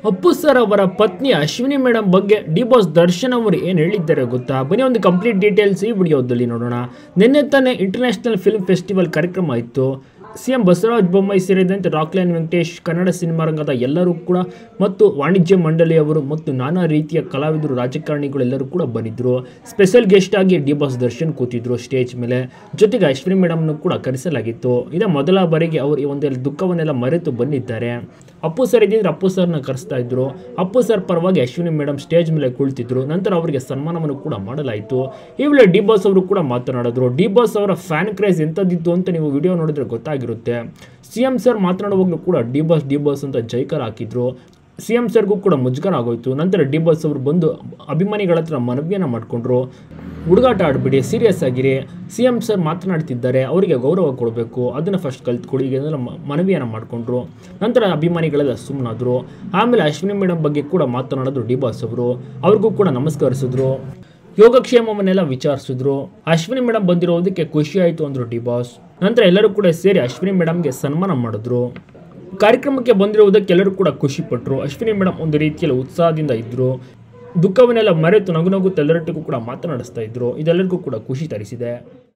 Appu sir ಅವರ ಪತ್ನಿ Ashwini madam ಬಗ್ಗೆ ಡಿ ಬಾಸ್ ದರ್ಶನ್ ಅವರು ಏನು ಹೇಳಿದ್ದಾರೆ ಗೊತ್ತಾ ಬನ್ನಿ ಒಂದು ಕಂಪ್ಲೀಟ್ ಡೀಟೇಲ್ಸ್ ಈ ವಿಡಿಯೋದಲ್ಲಿ ನೋಡೋಣ ನಿನ್ನೆ ತಾನೇ ಇಂಟರ್ನ್ಯಾಷನಲ್ ಫಿಲ್ಮ್ ಫೆಸ್ಟಿವಲ್ ಕಾರ್ಯಕ್ರಮ ಇತ್ತು ಸಿ ಎಂ ಬಸವರಾಜ ಬೊಮ್ಮಾಯಿ ಸೇರಿದಂತೆ ರಾಕ್ಲೈನ್ ವೆಂಕಟೇಶ್ ಕನ್ನಡ ಸಿನಿಮಾ ರಂಗದ ಎಲ್ಲರೂ ಕೂಡ ಮತ್ತು ವಾಣಿಜ್ಯ ಮಂಡಳಿಯವರು ಮತ್ತು ನಾನಾ ರೀತಿಯ ಕಲಾವಿದರು ರಾಜಕಾರಣಿಗಳು ಎಲ್ಲರೂ ಕೂಡ ಬಂದಿದ್ರು ಸ್ಪೆಷಲ್ ಗೆಸ್ಟ್ ಆಗಿ ಡಿ ಬಾಸ್ ದರ್ಶನ್ ಕೂತಿದ್ರು ಸ್ಟೇಜ್ ಮೇಲೆ ಜೊತೆಗೆ ಅಶ್ವಿನಿ ಮೇಡಮ್ನು ಕೂಡ ಕರೆಸಲಾಗಿತ್ತು ಇದೇ ಮೊದಲ ಬಾರಿಗೆ ಅವರು ಈ ಒಂದೆಲ್ಲ ದುಃಖವನ್ನೆಲ್ಲ ಮರೆತು ಬಂದಿದ್ದಾರೆ ಅಪ್ಪು ಸರ್ ಇದ್ದಿದ್ರೆ ಅಪ್ಪು ಸರ್ನ ಕರೆಸ್ತಾ ಇದ್ರು ಅಪ್ಪು ಸರ್ ಪರವಾಗಿ ಅಶ್ವಿನಿ ಮೇಡಮ್ ಸ್ಟೇಜ್ ಮೇಲೆ ಕುಳಿತಿದ್ರು ನಂತರ ಅವರಿಗೆ ಸನ್ಮಾನವನ್ನು ಕೂಡ ಮಾಡಲಾಯಿತು ಈ ವೇಳೆ ಡಿ ಬಾಸ್ ಅವರು ಕೂಡ ಮಾತನಾಡಿದ್ರು ಡಿ ಬಾಸ್ ಅವರ ಫ್ಯಾನ್ ಕ್ರೇಜ್ ಎಂಥದ್ದಿತ್ತು ಅಂತ ನೀವು ವಿಡಿಯೋ ನೋಡಿದ್ರೆ ಗೊತ್ತಾಗಿರುತ್ತೆ ಸಿ ಎಂ ಸರ್ ಮಾತನಾಡುವಾಗಲೂ ಕೂಡ ಡಿ ಬಾಸ್ ಡಿ ಬಾಸ್ ಅಂತ ಜೈಕಾರ ಹಾಕಿದ್ರು ಸಿ ಎಂ ಸರ್ಗೂ ಕೂಡ ಮುಜುಗರ ಆಗೋಯ್ತು ನಂತರ ಡಿ ಬಾಸ್ ಅವರು ಬಂದು ಅಭಿಮಾನಿಗಳ ಹತ್ರ ಮನವಿಯನ್ನು ಮಾಡಿಕೊಂಡ್ರು ಹುಡುಗಾಟ ಆಡ್ಬಿಡಿ ಸೀರಿಯಸ್ ಆಗಿರಿ ಸಿ ಎಂ ಸರ್ ಮಾತನಾಡ್ತಿದ್ದಾರೆ ಅವರಿಗೆ ಗೌರವ ಕೊಡಬೇಕು ಅದನ್ನು ಫಸ್ಟ್ ಕಲ್ತ್ಕೊಡಿ ಇದನ್ನೆಲ್ಲ ಮ- ಮನವಿಯನ್ನು ಮಾಡಿಕೊಂಡ್ರು ನಂತರ ಅಭಿಮಾನಿಗಳೆಲ್ಲ ಸುಮ್ಮನಾದರು ಆಮೇಲೆ ಅಶ್ವಿನಿ ಮೇಡಮ್ ಬಗ್ಗೆ ಕೂಡ ಮಾತನಾಡಿದ್ರು ಡಿ ಬಾಸ್ ಅವರು ಅವ್ರಿಗೂ ಕೂಡ ನಮಸ್ಕರಿಸಿದ್ರು ಯೋಗಕ್ಷೇಮವನ್ನೆಲ್ಲ ವಿಚಾರಿಸಿದ್ರು ಅಶ್ವಿನಿ ಮೇಡಮ್ ಬಂದಿರೋದಕ್ಕೆ ಖುಷಿ ಆಯಿತು ಅಂದರು ಡಿ ಬಾಸ್ ನಂತರ ಎಲ್ಲರೂ ಕೂಡ ಸೇರಿ ಅಶ್ವಿನಿ ಮೇಡಮ್ಗೆ ಸನ್ಮಾನ ಮಾಡಿದ್ರು ಕಾರ್ಯಕ್ರಮಕ್ಕೆ ಬಂದಿರುವುದಕ್ಕೆ ಎಲ್ಲರೂ ಕೂಡ ಖುಷಿ ಪಟ್ಟರು ಅಶ್ವಿನಿ ಮೇಡಮ್ ಒಂದು ರೀತಿಯಲ್ಲಿ ಉತ್ಸಾಹದಿಂದ ಇದ್ದರು ದುಃಖವನ್ನೆಲ್ಲ ಮರೆತು ನಗು ನಗುತ್ತಾ ಎಲ್ಲರೊಟ್ಟಿಗೂ ಕೂಡ ಮಾತನಾಡಿಸ್ತಾ ಇದ್ರು ಇದೆಲ್ಲರಿಗೂ ಕೂಡ ಖುಷಿ ತರಿಸಿದೆ